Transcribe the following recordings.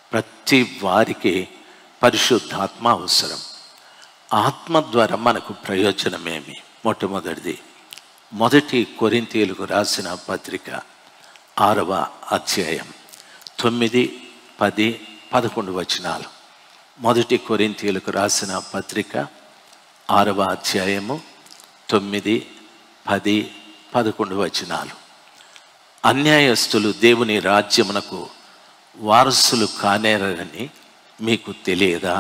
ప్రతి వారికి పరిశుద్ధాత్మ అవసరం ఆత్మ ద్వారా మనకు ప్రయోజనమేమి మొట్టమొదటిది మొదటి కొరింతీయులకు రాసిన పత్రిక ఆరవ అధ్యాయం తొమ్మిది పది పదకొండు వచనాలు మొదటి కొరింతీయులకు రాసిన పత్రిక ఆరవ అధ్యాయము తొమ్మిది పది పదకొండు వచనాలు అన్యాయస్తులు దేవుని రాజ్యమునకు వారసులు కానేరని మీకు తెలియదా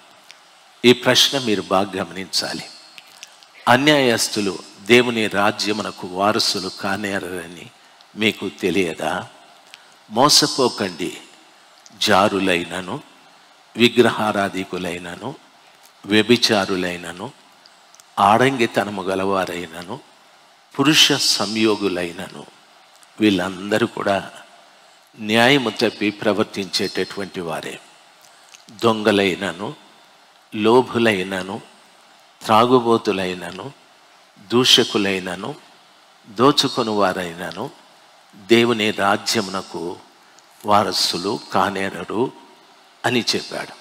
ఈ ప్రశ్న మీరు బాగా గమనించాలి అన్యాయస్తులు దేవుని రాజ్యమునకు వారసులు కానేరని మీకు తెలియదా మోసపోకండి జారులైనను విగ్రహారాధికులైనను వ్యభిచారులైనను ఆడంగితనము గలవారైనను పురుష సంయోగులైనను వీళ్ళందరూ కూడా న్యాయము తప్పి ప్రవర్తించేటటువంటి వారే దొంగలైనను లోభులైనను త్రాగుబోతులైనను దూషకులైనను దోచుకొని వారైనను దేవుని రాజ్యమునకు వారసులు కానేరరు అని చెప్పాడు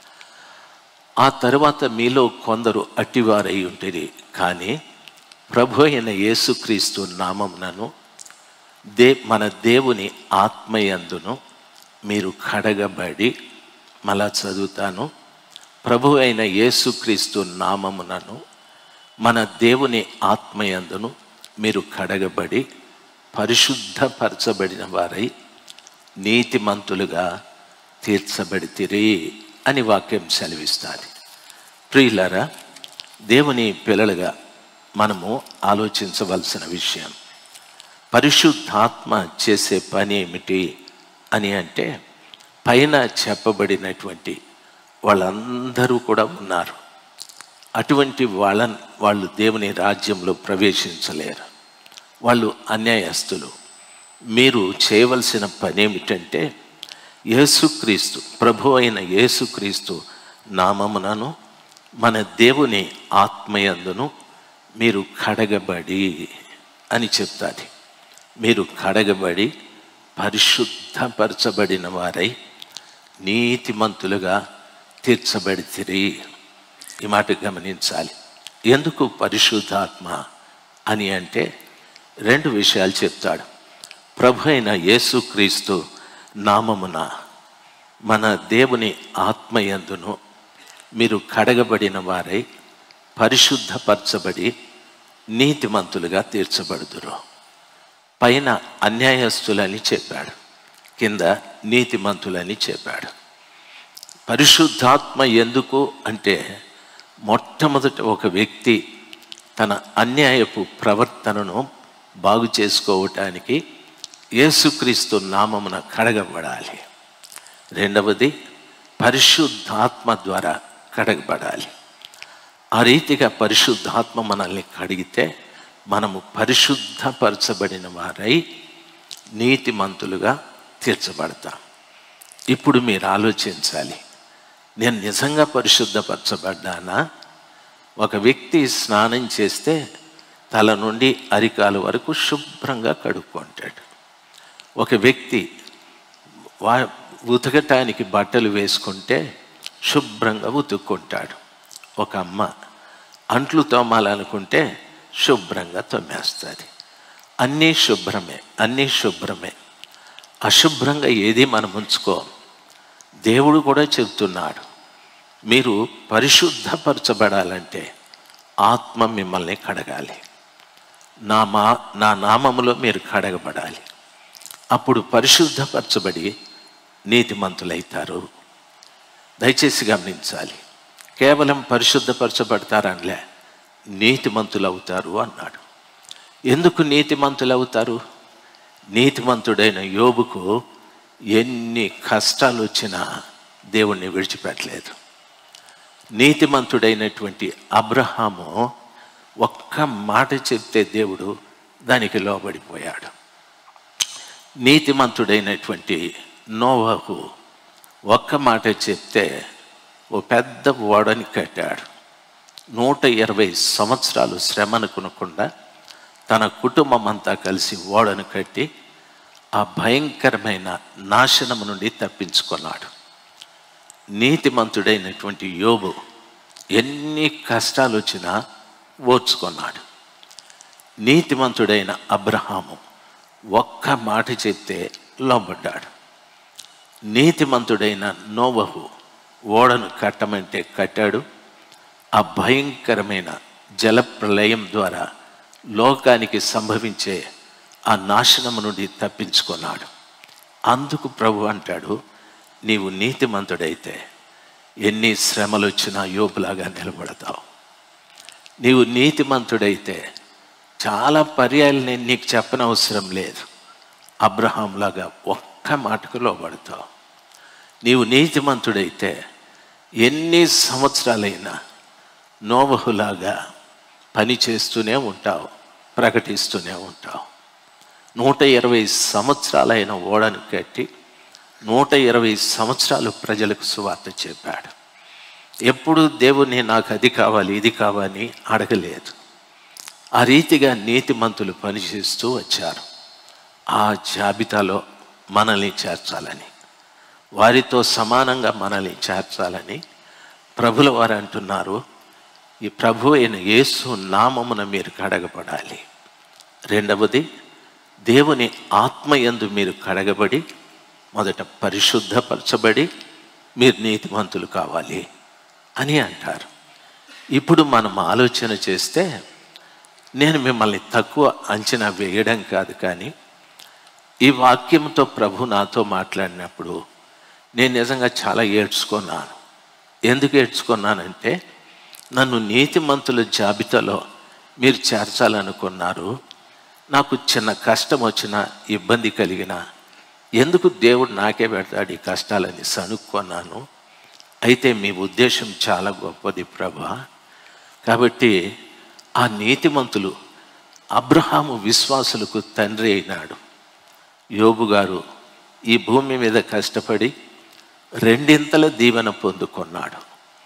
ఆ తర్వాత మీలో కొందరు అట్టివారై ఉంటుంది కానీ ప్రభు అయిన యేసుక్రీస్తు నామమునను దే మన దేవుని ఆత్మయందును మీరు కడగబడి మళ్ళా చదువుతాను ప్రభు అయిన యేసుక్రీస్తు నామమునను మన దేవుని ఆత్మయందును మీరు కడగబడి పరిశుద్ధపరచబడిన వారై నీతిమంతులుగా తీర్చబడితిరి అని వాక్యం సెలవిస్తుంది ప్రియులారా దేవుని పిల్లలుగా మనము ఆలోచించవలసిన విషయం పరిశుద్ధాత్మ చేసే పని ఏమిటి అని అంటే పైన చెప్పబడినటువంటి వాళ్ళందరూ కూడా ఉన్నారు అటువంటి వాళ్ళ వాళ్ళు దేవుని రాజ్యంలో ప్రవేశించలేరు వాళ్ళు అన్యాయస్తులు మీరు చేయవలసిన పని ఏమిటంటే యేసుక్రీస్తు ప్రభు అయిన యేసుక్రీస్తు నామమునను మన దేవుని ఆత్మయందును మీరు కడగబడి అని చెప్తాది మీరు కడగబడి పరిశుద్ధపరచబడిన వారై నీతిమంతులుగా తీర్చబడితిరి ఈ మాట గమనించాలి ఎందుకు పరిశుద్ధాత్మ అని అంటే రెండు విషయాలు చెప్తాడు ప్రభు అయిన యేసుక్రీస్తు నామమున మన దేవుని ఆత్మయందును మీరు కడగబడిన వారై పరిశుద్ధపరచబడి నీతిమంతులుగా తీర్చబడుదురు పైన అన్యాయస్తులని చెప్పాడు కింద నీతిమంతులని చెప్పాడు పరిశుద్ధాత్మ ఎందుకు అంటే మొట్టమొదట ఒక వ్యక్తి తన అన్యాయపు ప్రవర్తనను బాగు చేసుకోవటానికి యేసుక్రీస్తు నామమున కడగబడాలి రెండవది పరిశుద్ధాత్మ ద్వారా కడగబడాలి ఆ రీతిగా పరిశుద్ధాత్మ మనల్ని కడిగితే మనము పరిశుద్ధపరచబడిన వారై నీతిమంతులుగా తీర్చబడతాం ఇప్పుడు మీరు ఆలోచించాలి నేను నిజంగా పరిశుద్ధపరచబడ్డానా ఒక వ్యక్తి స్నానం చేస్తే తల నుండి అరికాలు వరకు శుభ్రంగా కడుక్కుంటాడు ఒక వ్యక్తి వా ఉతకటానికి బట్టలు వేసుకుంటే శుభ్రంగా ఉతుక్కుంటాడు ఒక అమ్మ అంట్లు తోమాలనుకుంటే శుభ్రంగా తోమేస్తుంది అన్నీ శుభ్రమే అన్నీ శుభ్రమే అశుభ్రంగా ఏది మనం ఉంచుకో దేవుడు కూడా చెబుతున్నాడు మీరు పరిశుద్ధపరచబడాలంటే ఆత్మ మిమ్మల్ని కడగాలి నా మా నా నామములో మీరు కడగబడాలి అప్పుడు పరిశుద్ధపరచబడి నీతిమంతులైతారు దయచేసి గమనించాలి కేవలం పరిశుద్ధపరచబడతారనిలే నీతిమంతులు అవుతారు అన్నాడు ఎందుకు నీతిమంతులు అవుతారు నీతిమంతుడైన యోబుకు ఎన్ని కష్టాలు వచ్చినా దేవుణ్ణి విడిచిపెట్టలేదు నీతిమంతుడైనటువంటి అబ్రహాము ఒక్క మాట చెప్తే దేవుడు దానికి లోబడిపోయాడు నీతిమంతుడైనటువంటి నోవహు ఒక్క మాట చెప్తే ఓ పెద్ద ఓడని కట్టాడు నూట ఇరవై సంవత్సరాలు శ్రమనుకునకుండా తన కుటుంబం అంతా కలిసి ఓడను కట్టి ఆ భయంకరమైన నాశనము నుండి తప్పించుకున్నాడు నీతిమంతుడైనటువంటి యోబు ఎన్ని కష్టాలు వచ్చినా ఓర్చుకున్నాడు నీతిమంతుడైన అబ్రహాము ఒక్క మాట చెప్తే లోబడ్డాడు నీతిమంతుడైన నోవహు ఓడను కట్టమంటే కట్టాడు ఆ భయంకరమైన జలప్రలయం ద్వారా లోకానికి సంభవించే ఆ నాశనము నుండి తప్పించుకున్నాడు అందుకు ప్రభు అంటాడు నీవు నీతిమంతుడైతే ఎన్ని శ్రమలు వచ్చినా యోపులాగా నిలబడతావు నీవు నీతిమంతుడైతే చాలా పర్యాలు నేను నీకు చెప్పనవసరం లేదు అబ్రహాంలాగా ఒక్క మాటకు లోబడతావు నీవు నీతిమంతుడైతే ఎన్ని సంవత్సరాలైనా నోవహులాగా పని చేస్తూనే ఉంటావు ప్రకటిస్తూనే ఉంటావు నూట ఇరవై సంవత్సరాలైన ఓడను కట్టి నూట ఇరవై సంవత్సరాలు ప్రజలకు సువార్త చెప్పాడు ఎప్పుడు దేవుని నాకు అది కావాలి ఇది కావాలి అడగలేదు ఆ రీతిగా నీతిమంతులు పనిచేస్తూ వచ్చారు ఆ జాబితాలో మనల్ని చేర్చాలని వారితో సమానంగా మనల్ని చేర్చాలని ప్రభుల వారు అంటున్నారు ఈ ప్రభు అయిన యేసు నామమున మీరు కడగబడాలి రెండవది దేవుని ఆత్మయందు మీరు కడగబడి మొదట పరిశుద్ధపరచబడి మీరు నీతిమంతులు కావాలి అని అంటారు ఇప్పుడు మనం ఆలోచన చేస్తే నేను మిమ్మల్ని తక్కువ అంచనా వేయడం కాదు కానీ ఈ వాక్యంతో ప్రభు నాతో మాట్లాడినప్పుడు నేను నిజంగా చాలా ఏడ్చుకున్నాను ఎందుకు ఏడ్చుకున్నానంటే నన్ను నీతిమంతుల జాబితాలో మీరు చేర్చాలనుకున్నారు నాకు చిన్న కష్టం వచ్చినా ఇబ్బంది కలిగినా ఎందుకు దేవుడు నాకే పెడతాడు ఈ కష్టాలని సనుక్కున్నాను అయితే మీ ఉద్దేశం చాలా గొప్పది ప్రభా కాబట్టి ఆ నీతిమంతులు అబ్రహాము విశ్వాసులకు తండ్రి అయినాడు యోబు గారు ఈ భూమి మీద కష్టపడి రెండింతల దీవెన పొందుకున్నాడు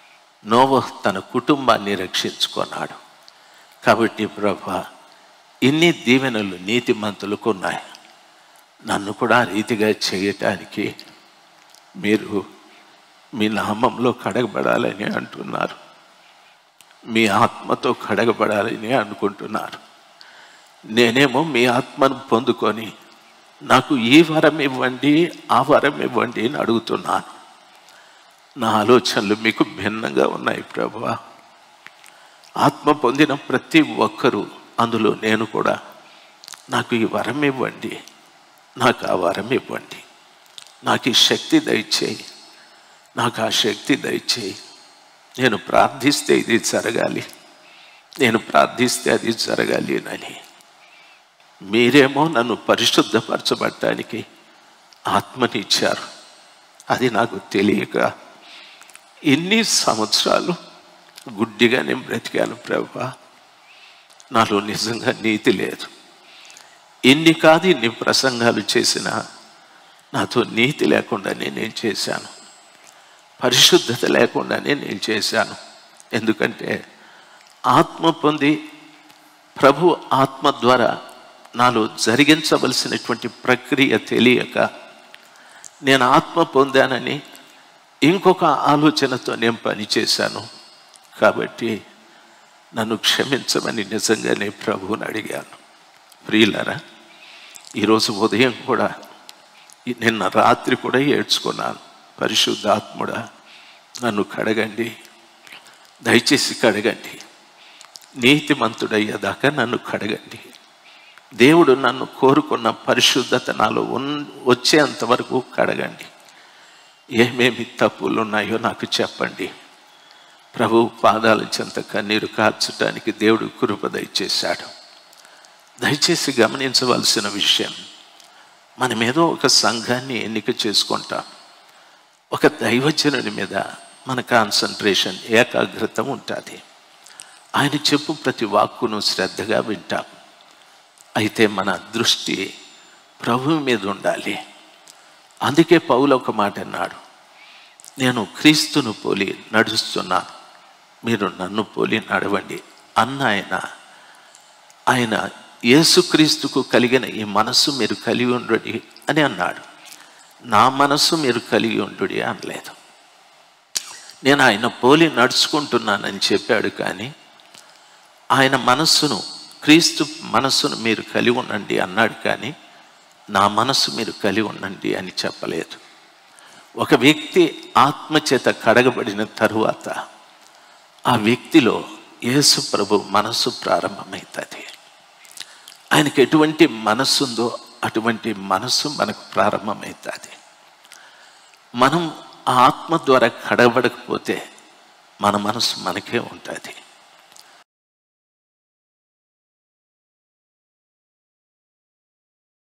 నోవ తన కుటుంబాన్ని రక్షించుకున్నాడు కాబట్టి ప్రభా ఇన్ని దీవెనలు నీతిమంతులకు ఉన్నాయి నన్ను కూడా ఆ రీతిగా చేయటానికి మీరు మీ నామంలో కడగబడాలని అంటున్నారు మీ ఆత్మతో కడగబడాలని అనుకుంటున్నారు నేనేమో మీ ఆత్మను పొందుకొని నాకు ఈ వరం ఇవ్వండి ఆ వరం ఇవ్వండి అని అడుగుతున్నాను నా ఆలోచనలు మీకు భిన్నంగా ఉన్నాయి ప్రభా ఆత్మ పొందిన ప్రతి ఒక్కరూ అందులో నేను కూడా నాకు ఈ వరం ఇవ్వండి నాకు ఆ వరం ఇవ్వండి నాకు ఈ శక్తి దయచేయి నాకు ఆ శక్తి దయచేయి నేను ప్రార్థిస్తే ఇది జరగాలి నేను ప్రార్థిస్తే అది జరగాలి అని మీరేమో నన్ను పరిశుద్ధపరచబడటానికి ఆత్మనిచ్చారు అది నాకు తెలియక ఇన్ని సంవత్సరాలు గుడ్డిగా నేను బ్రతికాను ప్రభా నాలో నిజంగా నీతి లేదు ఇన్ని కాదు ఇన్ని ప్రసంగాలు చేసినా నాతో నీతి లేకుండానే నేను చేశాను పరిశుద్ధత లేకుండానే నేను చేశాను ఎందుకంటే ఆత్మ పొంది ప్రభు ఆత్మ ద్వారా నాలో జరిగించవలసినటువంటి ప్రక్రియ తెలియక నేను ఆత్మ పొందానని ఇంకొక ఆలోచనతో నేను పనిచేశాను కాబట్టి నన్ను క్షమించమని నిజంగానే ప్రభువుని అడిగాను ప్రియులరా ఈరోజు ఉదయం కూడా ఈ నిన్న రాత్రి కూడా ఏడ్చుకున్నాను పరిశుద్ధాత్ముడా నన్ను కడగండి దయచేసి కడగండి నీతిమంతుడయ్యేదాకా నన్ను కడగండి దేవుడు నన్ను కోరుకున్న పరిశుద్ధత నాలో ఉన్ వచ్చేంత వరకు కడగండి ఏమేమి తప్పులు ఉన్నాయో నాకు చెప్పండి ప్రభు పాదాల చెంత కన్నీరు కార్చడానికి దేవుడు కృప దయచేశాడు దయచేసి గమనించవలసిన విషయం మనమేదో ఒక సంఘాన్ని ఎన్నిక చేసుకుంటాం ఒక దైవజనుడి మీద మన కాన్సన్ట్రేషన్ ఏకాగ్రత ఉంటుంది ఆయన చెప్పు ప్రతి వాక్కును శ్రద్ధగా వింటాం అయితే మన దృష్టి ప్రభు మీద ఉండాలి అందుకే పౌలు ఒక మాట అన్నాడు నేను క్రీస్తును పోలి నడుస్తున్నాను మీరు నన్ను పోలి నడవండి అన్న ఆయన ఆయన యేసుక్రీస్తుకు కలిగిన ఈ మనస్సు మీరు కలిగి ఉండుడి అని అన్నాడు నా మనస్సు మీరు కలిగి ఉండుడి అనలేదు నేను ఆయన పోలి నడుచుకుంటున్నానని చెప్పాడు కానీ ఆయన మనస్సును క్రీస్తు మనస్సును మీరు కలిగి ఉండండి అన్నాడు కానీ నా మనస్సు మీరు కలిగి ఉండండి అని చెప్పలేదు ఒక వ్యక్తి ఆత్మచేత కడగబడిన తరువాత ఆ వ్యక్తిలో యేసు ప్రభు మనస్సు ప్రారంభమవుతుంది ఆయనకి ఎటువంటి మనస్సు ఉందో అటువంటి మనస్సు మనకు ప్రారంభమవుతుంది మనం ఆ ఆత్మ ద్వారా కడగబడకపోతే మన మనసు మనకే ఉంటుంది